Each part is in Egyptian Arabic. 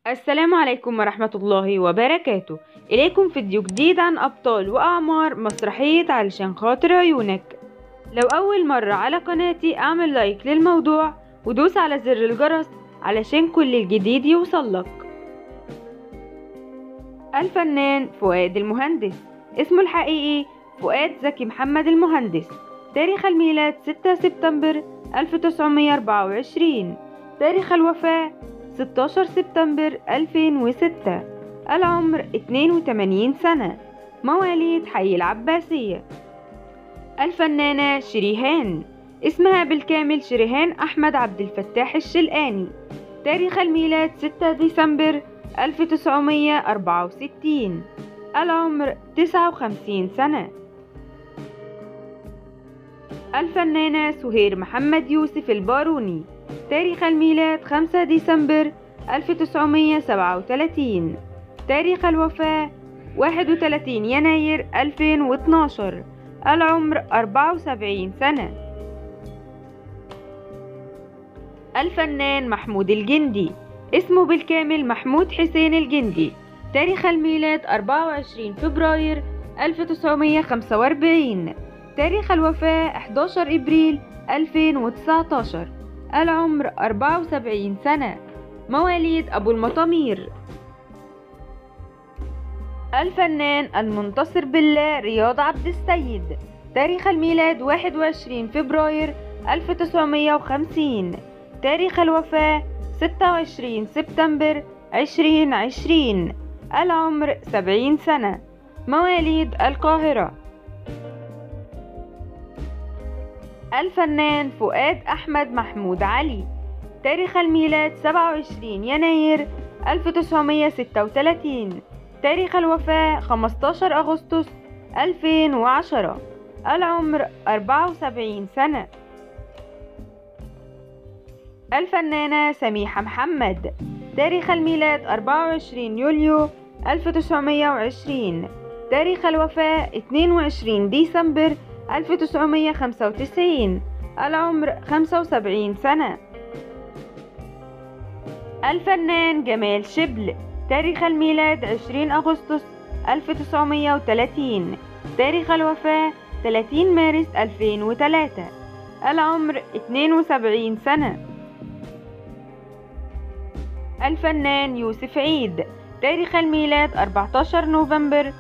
السلام عليكم ورحمة الله وبركاته إليكم فيديو جديد عن أبطال وأعمار مسرحية علشان خاطر عيونك لو أول مرة على قناتي أعمل لايك للموضوع ودوس على زر الجرس علشان كل الجديد يوصلك الفنان فؤاد المهندس اسمه الحقيقي فؤاد زكي محمد المهندس تاريخ الميلاد 6 سبتمبر 1924 تاريخ الوفاة 16 سبتمبر 2006 العمر 82 سنة مواليد حي العباسية الفنانة شريهان اسمها بالكامل شريهان أحمد عبد الفتاح الشلقاني تاريخ الميلاد 6 ديسمبر 1964 العمر 59 سنة الفنانة سهير محمد يوسف الباروني تاريخ الميلاد 5 ديسمبر 1937 تاريخ الوفاة 31 يناير 2012 العمر 74 سنة الفنان محمود الجندي اسمه بالكامل محمود حسين الجندي تاريخ الميلاد 24 فبراير 1945 تاريخ الوفاة 11 إبريل 2019 العمر 74 سنة مواليد أبو المطامير الفنان المنتصر بالله رياض عبد السيد تاريخ الميلاد 21 فبراير 1950 تاريخ الوفاة 26 سبتمبر 2020 العمر 70 سنة مواليد القاهرة الفنان فؤاد أحمد محمود علي تاريخ الميلاد 27 يناير 1936 تاريخ الوفاة 15 أغسطس 2010 العمر 74 سنة الفنانة سميحة محمد تاريخ الميلاد 24 يوليو 1920 تاريخ الوفاة 22 ديسمبر 1995 العمر 75 سنة الفنان جمال شبل تاريخ الميلاد 20 أغسطس 1930 تاريخ الوفاة 30 مارس 2003 العمر 72 سنة الفنان يوسف عيد تاريخ الميلاد 14 نوفمبر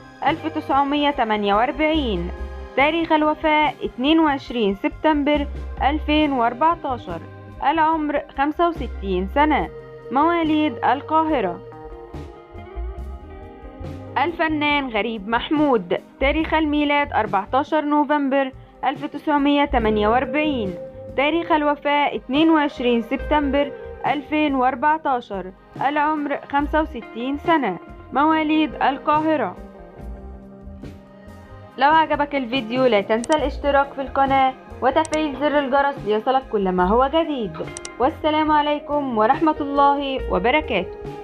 1948 تاريخ الوفاة 22 سبتمبر 2014 العمر 65 سنة مواليد القاهرة الفنان غريب محمود تاريخ الميلاد 14 نوفمبر 1948 تاريخ الوفاة 22 سبتمبر 2014 العمر 65 سنة مواليد القاهرة لو عجبك الفيديو لا تنسى الاشتراك في القناة وتفعيل زر الجرس ليصلك كل ما هو جديد والسلام عليكم ورحمة الله وبركاته